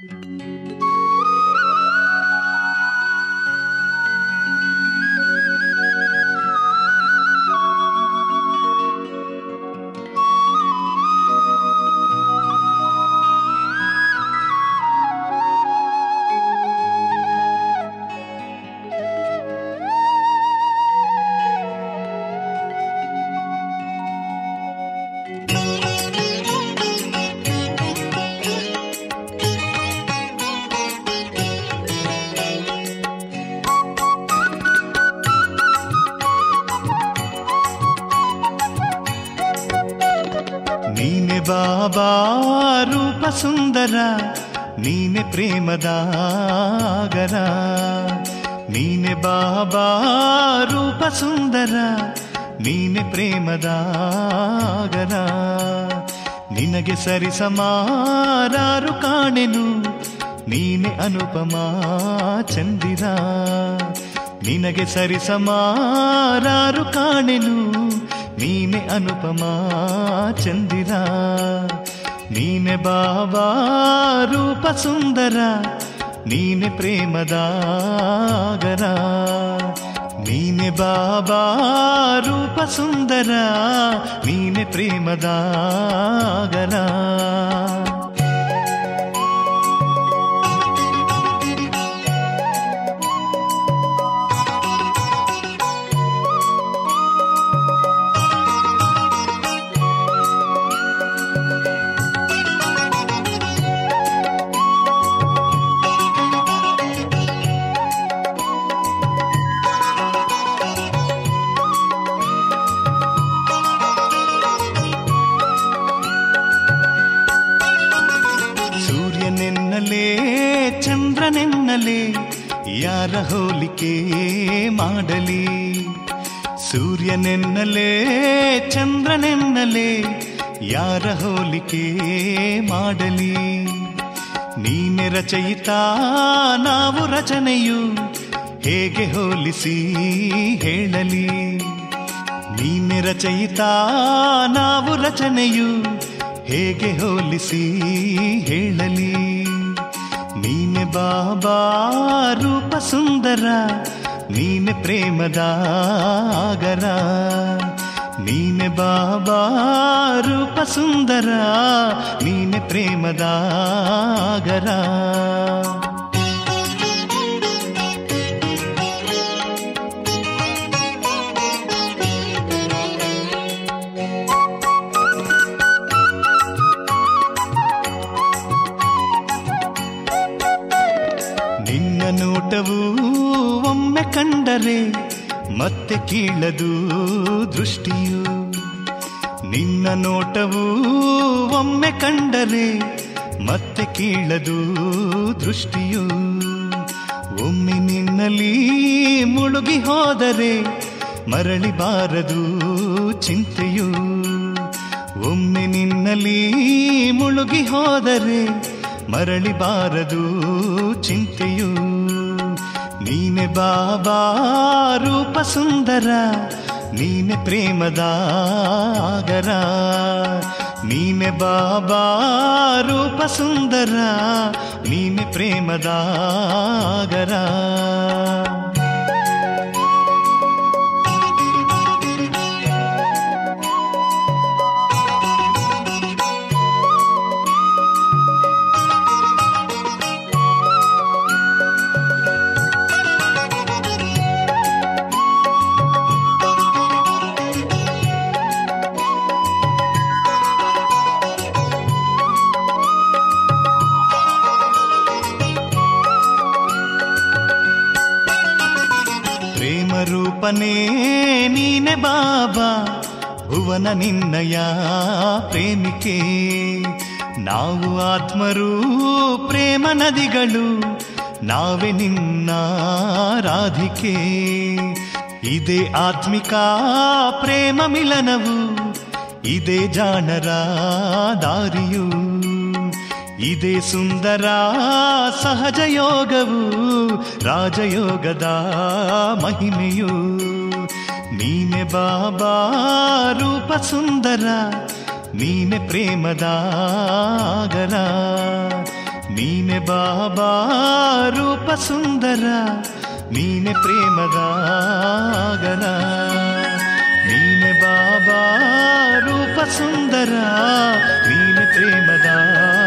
ನೀನೆ ಬಾಬಾ ರೂಪ ಸುಂದರ ನೀನೆ ಪ್ರೇಮದಾಗರ ನೀನೆ ಬಾಬಾ ರೂಪ ಸುಂದರ ನೀನೆ ಪ್ರೇಮದಾಗರ ನಿನಗೆ ಸರಿ ಸಮಾರಾರು ಕಾಣೆನು ನೀನೆ ಅನುಪಮ ಚಂದಿರ ನಿನಗೆ ಸರಿ ಸಮಾರಾರು ಕಾಣೆನು ನೀನೆ ಅನುಪಮ ಚಂದಿರ ನೀನೆ ಬಾಬಾ ರೂಪ ಸುಂದರ ನೀನೆ ಪ್ರೇಮದಾಗರ ನೀನೆ ಬಾಬಾ ರೂಪ ಸುಂದರ ನೀನೆ ಪ್ರೇಮದಾಗರ ಸೂರ್ಯನೆನ್ನಲೇ ಚಂದ್ರನೆನ್ನಲೇ ಯಾರ ಹೋಲಿಕೆ ಮಾಡಲಿ ಸೂರ್ಯನೆನ್ನಲೇ ಚಂದ್ರನೆನ್ನಲೇ ಯಾರ ಹೋಲಿಕೆ ಮಾಡಲಿ ನೀನೆ ರಚಯಿತ ನಾವು ರಚನೆಯು ಹೇಗೆ ಹೋಲಿಸಿ ಹೇಳಲಿ ನೀನೆ ರಚಯಿತ ನಾವು ರಚನೆಯು ಹೇಗೆ ಹೋಲಿಸಿ ಹೇಳಲಿ ನೀನೆ ಬಾಬಾ ರೂಪ ಸುಂದರ ನೀನೆ ಪ್ರೇಮದಾಗರ ನೀನೆ ಬಾಬಾ ರೂಪ ಸುಂದರ ನೀನೆ ಪ್ರೇಮದಾಗರ ನಿನ್ನ ನೋಟವು ಒಮ್ಮೆ ಕಂಡರೆ ಮತ್ತೆ ಕೀಳದು ದೃಷ್ಟಿಯು ನಿನ್ನ ನೋಟವು ಒಮ್ಮೆ ಕಂಡರೆ ಮತ್ತೆ ಕೀಳದು ದೃಷ್ಟಿಯು ಒಮ್ಮೆ ನಿನ್ನಲ್ಲಿ ಮುಳುಗಿ ಹೋದರೆ ಮರಳಿ ಬಾರದು ಚಿಂತೆಯು ಒಮ್ಮೆ ನಿನ್ನಲ್ಲಿ ಮುಳುಗಿ ಹೋದರೆ ಮರಳಿ ಬಾರದು ಚಿಂತೆಯು ನೀನೆ ಬಾಬಾ ರೂಪ ಸುಂದರ ನೀನೆ ಪ್ರೇಮದಾಗರ ನೀನೆ ಬಾಬಾ ರೂಪ ಸುಂದರ ನೀನೆ ಪ್ರೇಮದಾಗರ ಪ್ರೇಮ ರೂಪನೇ ನೀನೆ ಬಾಬಾ ಭುವನ ನಿನ್ನಯ ಪ್ರೇಮಿಕೆ ನಾವು ಆತ್ಮರು ಪ್ರೇಮ ನದಿಗಳು ನಾವೇ ನಿನ್ನ ರಾಧಿಕೆ ಇದೇ ಆತ್ಮಿಕ ಪ್ರೇಮ ಮಿಲನವು ಇದೇ ಜಾಣರ ದಾರಿಯು ಇದೇ ಸುಂದರ ಸಹಜ ಯೋಗವು ರಾಜಯೋಗದ ಮಹಿಮೆಯು ನೀನೆ ಬಾಬಾ ರೂಪ ಸುಂದರ ನೀನೆ ಪ್ರೇಮದಾಗರ ನೀನೆ ಬಾಬಾ ರೂಪ ಸುಂದರ ನೀನೆ ಪ್ರೇಮದಾಗರ ನೀನೆ ಬಾಬಾ ರೂಪ ಸುಂದರ ನೀನೆ ಪ್ರೇಮದಾಗರ